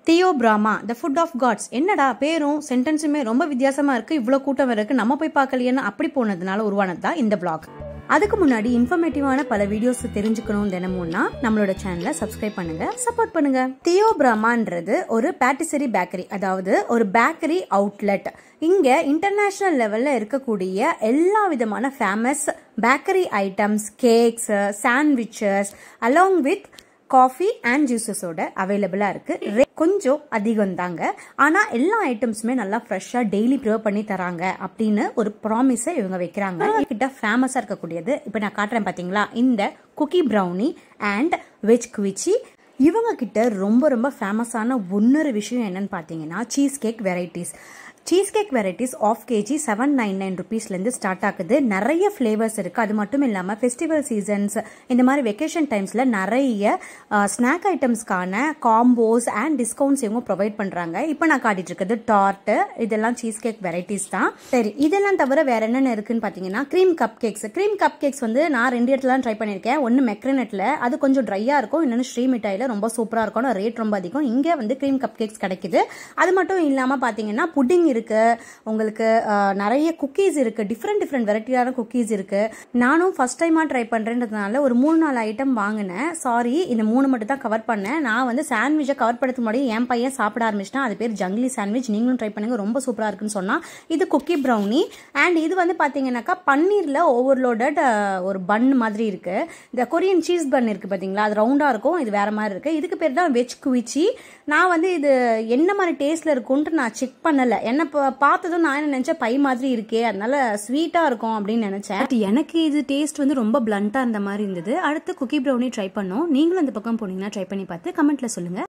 Theo Theobroma the food of gods என்னடா பேரும் சென்டென்ஸுமே ரொம்ப வித்தியாசமா இருக்கு இவ்வளோ கூட்டம் இருக்கு நம்ம போய் பார்க்கலையேன்னு அப்படி போனதுனால உருவானது தான் இந்த பிளாக் அதுக்கு முன்னாடி இன்ஃபர்மேட்டிவான பல வீடியோஸ் தெரிஞ்சுக்கணும் தினமும்னா நம்மளோட சேனலை சப்ஸ்கிரைப் பண்ணுங்க சப்போர்ட் பண்ணுங்க தியோ பிராமான்றது ஒரு பேட்டிசரி பேக்கரி அதாவது ஒரு பேக்கரி அவுட்லெட் இங்க இன்டர்நேஷனல் லெவல்ல இருக்கக்கூடிய எல்லா விதமான famous bakery items cakes sandwiches along with coffee and ஜூஸஸோட அவைலபிளாக இருக்குது கொஞ்சம் அதிகம் தாங்க ஆனால் எல்லா ஐட்டம்ஸுமே நல்லா ஃப்ரெஷ்ஷாக டெய்லி ப்ரிவ் பண்ணி தராங்க அப்படின்னு ஒரு ப்ராமிஸை இவங்க வைக்கிறாங்க கிட்ட ஃபேமஸாக இருக்கக்கூடியது இப்போ நான் காட்டுறேன் பார்த்தீங்களா இந்த cookie brownie and veg quiche இவங்க கிட்ட ரொம்ப ரொம்ப ஃபேமஸான இன்னொரு விஷயம் என்னன்னு பார்த்தீங்கன்னா cheese cake varieties cheese cake varieties of KG seven nine nine ருபீஸ்லேருந்து ஸ்டார்ட் ஆகுது நிறைய ஃப்ளேவர்ஸ் இருக்குது அது மட்டும் இல்லாமல் ஃபெஸ்டிவல் சீசன்ஸ் இந்த மாதிரி வெக்கேஷன் டைம்ஸில் நிறைய ஸ்நாக் ஐட்டம்ஸ்க்கான காம்போஸ் அண்ட் டிஸ்கவுண்ட்ஸ் இவங்க ப்ரொவைட் பண்ணுறாங்க இப்போ நான் காட்டிட்டு இருக்கிறது டார்ட்டு இதெல்லாம் சீஸ் கேக் வெரைட்டிஸ் தான் சரி இதெல்லாம் தவிர வேற என்னென்ன இருக்குன்னு பார்த்தீங்கன்னா cream cupcakes cream cupcakes வந்து நான் ரெண்டு இடத்துல ட்ரை பண்ணியிருக்கேன் ஒன்று மெக்ரனெட்டில் அது கொஞ்சம் ட்ரையாக இருக்கும் இன்னொன்று ஸ்ரீ மிட்டாயில் ரொம்ப சூப்பராக இருக்கும் ரேட் ரொம்ப அதிகம் இங்கே வந்து க்ரீம் கப் கேக்ஸ் கிடைக்குது அது மட்டும் இல்லாமல் பார்த்தீங்கன்னா புட்டிங் இருக்கு உங்களுக்கு நிறைய குக்கீஸ் இருக்கு டிஃப்ரெண்ட் டிஃப்ரெண்ட் வெரைட்டியான குக்கீஸ் இருக்கு நானும் ஃபர்ஸ்ட் டைமா ட்ரை பண்றேன்றதுனால ஒரு மூணு நாலு ஐட்டம் வாங்கினேன் சாரி இந்த மூணு மட்டும் தான் கவர் பண்ணேன் நான் வந்து சாண்ட்விச்சை கவர் பண்ணுறதுக்கு முன்னாடி என் பையன் சாப்பிட ஆரம்பிச்சிட்டேன் அது பேர் ஜங்லி சாண்ட்விச் நீங்களும் ட்ரை பண்ணுங்க ரொம்ப சூப்பராக இருக்குன்னு சொன்னா இது குக்கி ப்ரௌனி அண்ட் இது வந்து பார்த்தீங்கன்னாக்கா பன்னீர்ல ஓவர்லோடட் ஒரு பன் மாதிரி இருக்கு இந்த கொரியன் சீஸ் பன் இருக்கு பார்த்தீங்களா அது ரவுண்டாக இருக்கும் இது வேற மாதிரி இருக்கு இதுக்கு பேர் தான் வெஜ் குவிச்சி நான் வந்து இது என்ன மாதிரி டேஸ்ட்ல இருக்கும்ன்ட்டு நான் செக் பண்ணல என்ன பார்த்ததும் நான் என்ன நினைச்சேன் பை மாதிரி இருக்கே அதனால ஸ்வீட்டா இருக்கும் அப்படின்னு நினைச்சேன் பட் எனக்கு இது டேஸ்ட் வந்து ரொம்ப பிளண்டா இருந்த மாதிரி இருந்தது அடுத்து குக்கி ப்ரௌனி ட்ரை பண்ணோம் நீங்களும் அந்த பக்கம் போனீங்கன்னா ட்ரை பண்ணி பார்த்து கமெண்ட்ல சொல்லுங்க